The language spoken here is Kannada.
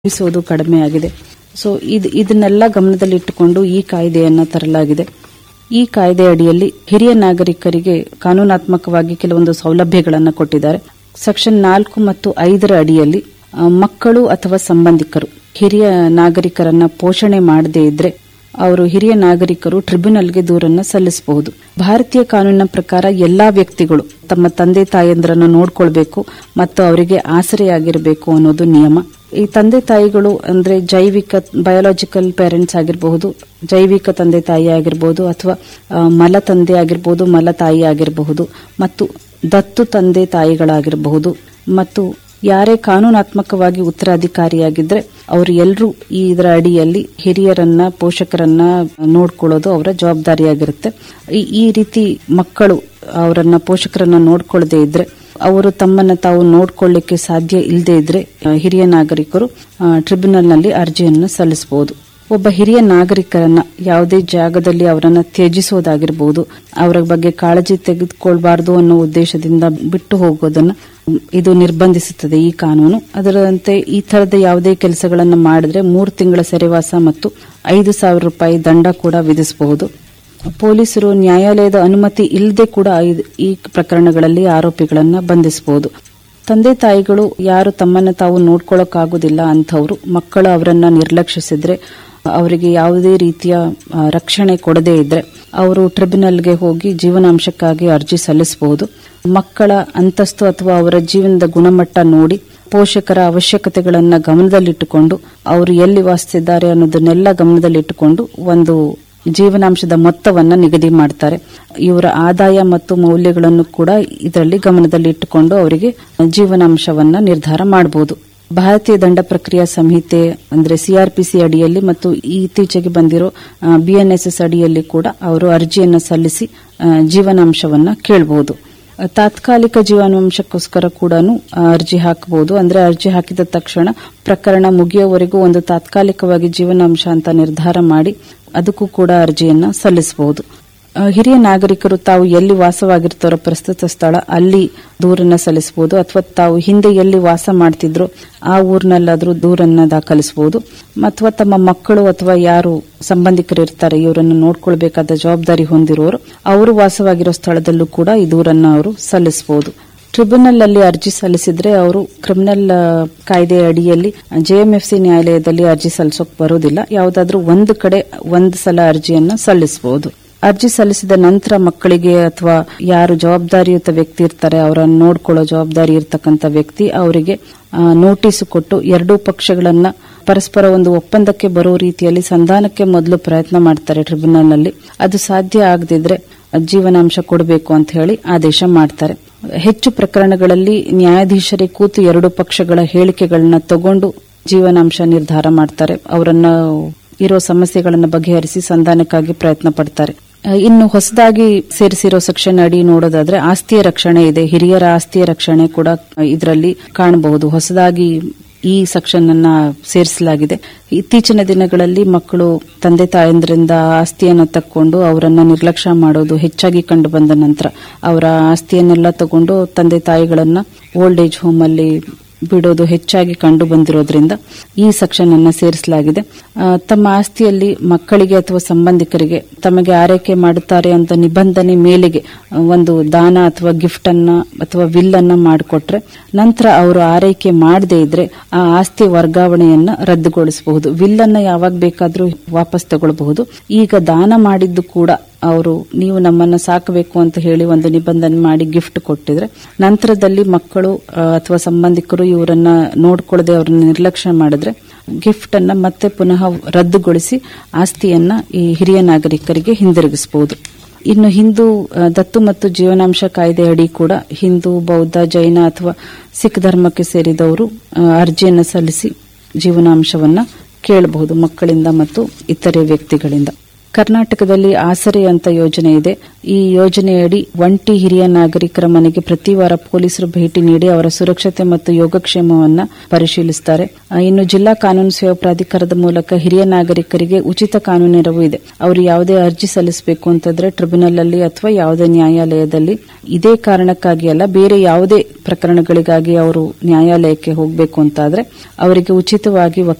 ವಿಸೋದು ಕಡಿಮೆ ಆಗಿದೆ ಸೊ ಇದು ಇದನ್ನೆಲ್ಲ ಗಮನದಲ್ಲಿಟ್ಟುಕೊಂಡು ಈ ಕಾಯ್ದೆಯನ್ನ ತರಲಾಗಿದೆ ಈ ಕಾಯ್ದೆ ಅಡಿಯಲ್ಲಿ ಹಿರಿಯ ನಾಗರಿಕರಿಗೆ ಕಾನೂನಾತ್ಮಕವಾಗಿ ಕೆಲವೊಂದು ಸೌಲಭ್ಯಗಳನ್ನು ಕೊಟ್ಟಿದ್ದಾರೆ ಸೆಕ್ಷನ್ ನಾಲ್ಕು ಮತ್ತು ಐದರ ಅಡಿಯಲ್ಲಿ ಆ, ಮಕ್ಕಳು ಅಥವಾ ಸಂಬಂಧಿಕರು ಹಿರಿಯ ನಾಗರಿಕರನ್ನ ಪೋಷಣೆ ಮಾಡದೇ ಇದ್ರೆ ಅವರು ಹಿರಿಯ ನಾಗರಿಕರು ಟ್ರಿಬ್ಯುನಲ್ಗೆ ದೂರನ್ನ ಸಲ್ಲಿಸಬಹುದು ಭಾರತೀಯ ಕಾನೂನಿನ ಪ್ರಕಾರ ಎಲ್ಲಾ ವ್ಯಕ್ತಿಗಳು ತಮ್ಮ ತಂದೆ ತಾಯಂದ್ರನ್ನು ನೋಡ್ಕೊಳ್ಬೇಕು ಮತ್ತು ಅವರಿಗೆ ಆಸರೆಯಾಗಿರಬೇಕು ಅನ್ನೋದು ನಿಯಮ ಈ ತಂದೆ ತಾಯಿಗಳು ಅಂದ್ರೆ ಜೈವಿಕ ಬಯೋಲಾಜಿಕಲ್ ಪೇರೆಂಟ್ಸ್ ಆಗಿರಬಹುದು ಜೈವಿಕ ತಂದೆ ತಾಯಿ ಆಗಿರಬಹುದು ಅಥವಾ ಆ, ಮಲ ತಂದೆ ಆಗಿರಬಹುದು ಮಲ ತಾಯಿ ಆಗಿರಬಹುದು ಮತ್ತು ದತ್ತು ತಂದೆ ತಾಯಿಗಳಾಗಿರಬಹುದು ಮತ್ತು ಯಾರೇ ಕಾನೂನಾತ್ಮಕವಾಗಿ ಉತ್ತರಾಧಿಕಾರಿಯಾಗಿದ್ರೆ ಅವರು ಎಲ್ಲರೂ ಇದರ ಅಡಿಯಲ್ಲಿ ಹಿರಿಯರನ್ನ ಪೋಷಕರನ್ನ ನೋಡ್ಕೊಳ್ಳೋದು ಅವರ ಜವಾಬ್ದಾರಿಯಾಗಿರುತ್ತೆ ಈ- ಈ ರೀತಿ ಮಕ್ಕಳು ಅವರನ್ನ ಪೋಷಕರನ್ನ ನೋಡ್ಕೊಳ್ಳದೆ ಇದ್ರೆ ಅವರು ತಮ್ಮನ್ನ ತಾವು ನೋಡ್ಕೊಳ್ಳಿಕ್ಕೆ ಸಾಧ್ಯ ಇಲ್ಲದೆ ಇದ್ರೆ ಆ, ಹಿರಿಯ ನಾಗರಿಕರು ಟ್ರಿಬ್ಯುನಲ್ನಲ್ಲಿ ಅರ್ಜಿಯನ್ನು ಸಲ್ಲಿಸಬಹುದು ಒಬ್ಬ ಹಿರಿಯ ನಾಗರಿಕರನ್ನ ಯಾವುದೇ ಜಾಗದಲ್ಲಿ ಅವರನ್ನ ತ್ಯಜಿಸೋದಾಗಿರಬಹುದು ಅವರ ಬಗ್ಗೆ ಕಾಳಜಿ ತೆಗೆದುಕೊಳ್ಬಾರ್ದು ಅನ್ನೋ ಉದ್ದೇಶದಿಂದ ಬಿಟ್ಟು ಹೋಗೋದನ್ನ ಇದು ನಿರ್ಬಂಧಿಸುತ್ತದೆ ಈ ಕಾನೂನು ಅದರಂತೆ ಈ ತರದ ಯಾವುದೇ ಕೆಲಸಗಳನ್ನು ಮಾಡಿದ್ರೆ ಮೂರು ತಿಂಗಳ ಸೆರೆವಾಸ ಮತ್ತು ಐದು ಸಾವಿರ ರೂಪಾಯಿ ದಂಡ ಕೂಡ ವಿಧಿಸಬಹುದು ಪೊಲೀಸರು ನ್ಯಾಯಾಲಯದ ಅನುಮತಿ ಇಲ್ಲದೆ ಕೂಡ ಈ- ಈ ಪ್ರಕರಣಗಳಲ್ಲಿ ಆರೋಪಿಗಳನ್ನ ಬಂಧಿಸಬಹುದು ತಂದೆ ತಾಯಿಗಳು ಯಾರು ತಮ್ಮನ್ನ ತಾವು ನೋಡ್ಕೊಳ್ಳೋಕ್ಕಾಗೋದಿಲ್ಲ ಅಂಥವ್ರು ಮಕ್ಕಳು ಅವರನ್ನ ನಿರ್ಲಕ್ಷಿಸಿದ್ರೆ ಅವರಿಗೆ ಯಾವುದೇ ರೀತಿಯ ಆ, ರಕ್ಷಣೆ ಕೊಡದೇ ಇದ್ರೆ ಅವರು ಟ್ರಿಬ್ಯುನಲ್ಗೆ ಹೋಗಿ ಜೀವನಾಂಶಕ್ಕಾಗಿ ಅರ್ಜಿ ಸಲ್ಲಿಸಬಹುದು ಮಕ್ಕಳ ಅಂತಸ್ತು ಅಥವಾ ಅವರ ಜೀವನದ ಗುಣಮಟ್ಟ ನೋಡಿ ಪೋಷಕರ ಅವಶ್ಯಕತೆಗಳನ್ನ ಗಮನದಲ್ಲಿಟ್ಟುಕೊಂಡು ಅವರು ಎಲ್ಲಿ ವಾಸಿಸಿದ್ದಾರೆ ಅನ್ನೋದನ್ನೆಲ್ಲ ಗಮನದಲ್ಲಿಟ್ಟುಕೊಂಡು ಒಂದು ಜೀವನಾಂಶದ ಮೊತ್ತವನ್ನ ನಿಗದಿ ಮಾಡ್ತಾರೆ ಇವರ ಆದಾಯ ಮತ್ತು ಮೌಲ್ಯಗಳನ್ನು ಕೂಡ ಇದರಲ್ಲಿ ಗಮನದಲ್ಲಿಟ್ಟುಕೊಂಡು ಅವರಿಗೆ ಜೀವನಾಂಶವನ್ನ ನಿರ್ಧಾರ ಮಾಡಬಹುದು ಭಾರತೀಯ ದಂಡ ಪ್ರಕ್ರಿಯಾ ಸಂಹಿತೆ ಅಂದ್ರೆ ಸಿಆರ್ಪಿಸಿ ಅಡಿಯಲ್ಲಿ ಮತ್ತು ಇತ್ತೀಚೆಗೆ ಬಂದಿರೋ ಬಿಎನ್ಎಸ್ಎಸ್ ಅಡಿಯಲ್ಲಿ ಕೂಡ ಅವರು ಅರ್ಜಿಯನ್ನು ಸಲ್ಲಿಸಿ ಆ, ಜೀವನಾಂಶವನ್ನ ಕೇಳಬಹುದು ತಾತ್ಕಾಲಿಕ ಜೀವನಾಂಶಕ್ಕೋಸ್ಕರ ಕೂಡ ಅರ್ಜಿ ಹಾಕಬಹುದು ಅಂದ್ರೆ ಅರ್ಜಿ ಹಾಕಿದ ತಕ್ಷಣ ಪ್ರಕರಣ ಮುಗಿಯೋವರೆಗೂ ಒಂದು ತಾತ್ಕಾಲಿಕವಾಗಿ ಜೀವನಾಂಶ ಅಂತ ನಿರ್ಧಾರ ಮಾಡಿ ಅದಕ್ಕೂ ಕೂಡ ಅರ್ಜಿಯನ್ನ ಸಲ್ಲಿಸಬಹುದು ಆ, ಹಿರಿಯ ನಾಗರಿಕರು ತಾವು ಎಲ್ಲಿ ವಾಸವಾಗಿರ್ತಾರೋ ಪ್ರಸ್ತುತ ಸ್ಥಳ ಅಲ್ಲಿ ದೂರನ್ನ ಸಲ್ಲಿಸಬಹುದು ಅಥವಾ ತಾವು ಹಿಂದೆ ಎಲ್ಲಿ ವಾಸ ಮಾಡ್ತಿದ್ರೋ ಆ ಊರಿನಲ್ಲಾದ್ರೂ ದೂರನ್ನ ದಾಖಲಿಸಬಹುದು ಅಥವಾ ತಮ್ಮ ಮಕ್ಕಳು ಅಥವಾ ಯಾರು ಸಂಬಂಧಿಕರು ಇರ್ತಾರೆ ಇವರನ್ನು ನೋಡ್ಕೊಳ್ಬೇಕಾದ ಜವಾಬ್ದಾರಿ ಹೊಂದಿರೋರು ಅವರು ವಾಸವಾಗಿರೋ ಸ್ಥಳದಲ್ಲೂ ಕೂಡ ಈ ದೂರನ್ನ ಅವರು ಸಲ್ಲಿಸಬಹುದು ಟ್ರಿಬ್ಯುನಲ್ ಅಲ್ಲಿ ಅರ್ಜಿ ಸಲ್ಲಿಸಿದ್ರೆ ಅವರು ಕ್ರಿಮಿನಲ್ ಆ, ಕಾಯ್ದೆ ಅಡಿಯಲ್ಲಿ ಜೆಎಂಎಫ್ಸಿ ನ್ಯಾಯಾಲಯದಲ್ಲಿ ಅರ್ಜಿ ಸಲ್ಲಿಸೋಕ್ ಬರೋದಿಲ್ಲ ಯಾವುದಾದ್ರೂ ಒಂದು ಕಡೆ ಒಂದು ಸಲ ಅರ್ಜಿಯನ್ನ ಸಲ್ಲಿಸಬಹುದು ಅರ್ಜಿ ಸಲ್ಲಿಸಿದ ನಂತರ ಮಕ್ಕಳಿಗೆ ಅಥವಾ ಯಾರು ಜವಾಬ್ದಾರಿಯುತ ವ್ಯಕ್ತಿ ಇರ್ತಾರೆ ಅವರನ್ನು ನೋಡ್ಕೊಳ್ಳೋ ಜವಾಬ್ದಾರಿ ಇರ್ತಕ್ಕಂಥ ವ್ಯಕ್ತಿ ಅವರಿಗೆ ನೋಟಿಸ್ ಕೊಟ್ಟು ಎರಡೂ ಪಕ್ಷಗಳನ್ನ ಪರಸ್ಪರ ಒಂದು ಒಪ್ಪಂದಕ್ಕೆ ಬರೋ ರೀತಿಯಲ್ಲಿ ಸಂಧಾನಕ್ಕೆ ಮೊದಲು ಪ್ರಯತ್ನ ಮಾಡ್ತಾರೆ ಟ್ರಿಬ್ಯುನಲ್ನಲ್ಲಿ ಅದು ಸಾಧ್ಯ ಆಗದಿದ್ರೆ ಜೀವನಾಂಶ ಕೊಡಬೇಕು ಅಂತ ಹೇಳಿ ಆದೇಶ ಮಾಡ್ತಾರೆ ಹೆಚ್ಚು ಪ್ರಕರಣಗಳಲ್ಲಿ ನ್ಯಾಯಾಧೀಶರೇ ಕೂತು ಎರಡು ಪಕ್ಷಗಳ ಹೇಳಿಕೆಗಳನ್ನ ತಗೊಂಡು ಜೀವನಾಂಶ ನಿರ್ಧಾರ ಮಾಡ್ತಾರೆ ಅವರನ್ನ ಇರೋ ಸಮಸ್ಯೆಗಳನ್ನು ಬಗೆಹರಿಸಿ ಸಂಧಾನಕ್ಕಾಗಿ ಪ್ರಯತ್ನ ಪಡ್ತಾರೆ ಅಹ್, ಇನ್ನು ಹೊಸದಾಗಿ ಸೇರಿಸಿರೋ ಸೆಕ್ಷನ್ ಅಡಿ ನೋಡೋದಾದ್ರೆ ಆಸ್ತಿಯ ರಕ್ಷಣೆ ಇದೆ ಹಿರಿಯರ ಆಸ್ತಿಯ ರಕ್ಷಣೆ ಕೂಡ ಇದರಲ್ಲಿ ಕಾಣಬಹುದು ಹೊಸದಾಗಿ ಈ ಸೆಕ್ಷನ್ ಅನ್ನ ಸೇರಿಸಲಾಗಿದೆ ಇತ್ತೀಚಿನ ದಿನಗಳಲ್ಲಿ ಮಕ್ಕಳು ತಂದೆ ತಾಯಂದ್ರಿಂದ ಆಸ್ತಿಯನ್ನು ತಕ್ಕೊಂಡು ಅವರನ್ನ ನಿರ್ಲಕ್ಷ್ಯ ಮಾಡೋದು ಹೆಚ್ಚಾಗಿ ಕಂಡು ಬಂದ ನಂತರ ಅವರ ಆಸ್ತಿಯನ್ನೆಲ್ಲ ತಗೊಂಡು ತಂದೆ ತಾಯಿಗಳನ್ನ ಓಲ್ಡ್ ಏಜ್ ಹೋಮ್ ಅಲ್ಲಿ ಬಿಡೋದು ಹೆಚ್ಚಾಗಿ ಕಂಡು ಬಂದಿರೋದ್ರಿಂದ ಈ ಸೆಕ್ಷನ್ ಅನ್ನ ಸೇರಿಸಲಾಗಿದೆ ಆ, ತಮ್ಮ ಆಸ್ತಿಯಲ್ಲಿ ಮಕ್ಕಳಿಗೆ ಅಥವಾ ಸಂಬಂಧಿಕರಿಗೆ ತಮಗೆ ಆರೈಕೆ ಮಾಡುತ್ತಾರೆ ಅಂತ ನಿಬಂಧನೆ ಮೇಲೆಗೆ ಆ, ಒಂದು ದಾನ ಅಥವಾ ಗಿಫ್ಟ್ ಅನ್ನ ಅಥವಾ ವಿಲ್ ಅನ್ನ ಮಾಡಿಕೊಟ್ರೆ ನಂತರ ಅವರು ಆರೈಕೆ ಮಾಡದೇ ಇದ್ರೆ ಆ ಆಸ್ತಿ ವರ್ಗಾವಣೆಯನ್ನ ರದ್ದುಗೊಳಿಸಬಹುದು ವಿಲ್ ಅನ್ನ ಯಾವಾಗ ಬೇಕಾದ್ರೂ ವಾಪಸ್ ತಗೊಳ್ಬಹುದು ಈಗ ದಾನ ಮಾಡಿದ್ದು ಕೂಡ ಅವರು ನೀವು ನಮ್ಮನ್ನ ಸಾಕಬೇಕು ಅಂತ ಹೇಳಿ ಒಂದು ನಿಬಂಧನೆ ಮಾಡಿ ಗಿಫ್ಟ್ ಕೊಟ್ಟಿದ್ರೆ ನಂತರದಲ್ಲಿ ಮಕ್ಕಳು ಆ, ಅಥವಾ ಸಂಬಂಧಿಕರು ಇವರನ್ನ ನೋಡ್ಕೊಳ್ಳದೆ ಅವರನ್ನ ನಿರ್ಲಕ್ಷ್ಯ ಮಾಡಿದ್ರೆ ಗಿಫ್ಟ್ ಅನ್ನ ಮತ್ತೆ ಪುನಃ ರದ್ದುಗೊಳಿಸಿ ಆಸ್ತಿಯನ್ನ ಈ ಹಿರಿಯ ನಾಗರಿಕರಿಗೆ ಹಿಂದಿರುಗಿಸಬಹುದು ಇನ್ನು ಹಿಂದೂ ಆ, ದತ್ತು ಮತ್ತು ಜೀವನಾಂಶ ಕಾಯ್ದೆ ಅಡಿ ಕೂಡ ಹಿಂದೂ ಬೌದ್ಧ ಜೈನ ಅಥವಾ ಸಿಖ್ ಧರ್ಮಕ್ಕೆ ಸೇರಿದವರು ಆ, ಅರ್ಜಿಯನ್ನು ಸಲ್ಲಿಸಿ ಜೀವನಾಂಶವನ್ನ ಕೇಳಬಹುದು ಮಕ್ಕಳಿಂದ ಮತ್ತು ಇತರೆ ವ್ಯಕ್ತಿಗಳಿಂದ ಕರ್ನಾಟಕದಲ್ಲಿ ಆಸರೆ ಅಂತ ಯೋಜನೆ ಇದೆ ಈ ಯೋಜನೆಯಡಿ ಒಂಟಿ ಹಿರಿಯ ನಾಗರಿಕರ ಮನೆಗೆ ಪ್ರತಿ ವಾರ ಪೊಲೀಸರು ಭೇಟಿ ನೀಡಿ ಅವರ ಸುರಕ್ಷತೆ ಮತ್ತು ಯೋಗಕ್ಷೇಮವನ್ನ ಪರಿಶೀಲಿಸುತ್ತಾರೆ ಆ, ಇನ್ನು ಜಿಲ್ಲಾ ಕಾನೂನು ಸೇವಾ ಪ್ರಾಧಿಕಾರದ ಮೂಲಕ ಹಿರಿಯ ನಾಗರಿಕರಿಗೆ ಉಚಿತ ಕಾನೂನು ನೆರವು ಇದೆ ಅವರು ಯಾವುದೇ ಅರ್ಜಿ ಸಲ್ಲಿಸಬೇಕು ಅಂತಂದ್ರೆ ಟ್ರಿಬ್ಯುನಲ್ ಅಲ್ಲಿ ಅಥವಾ ಯಾವುದೇ ನ್ಯಾಯಾಲಯದಲ್ಲಿ ಇದೇ ಕಾರಣಕ್ಕಾಗಿ ಅಲ್ಲ ಬೇರೆ ಯಾವುದೇ ಪ್ರಕರಣಗಳಿಗಾಗಿ ಅವರು ನ್ಯಾಯಾಲಯಕ್ಕೆ ಹೋಗಬೇಕು ಅಂತಾದ್ರೆ ಅವರಿಗೆ ಉಚಿತವಾಗಿ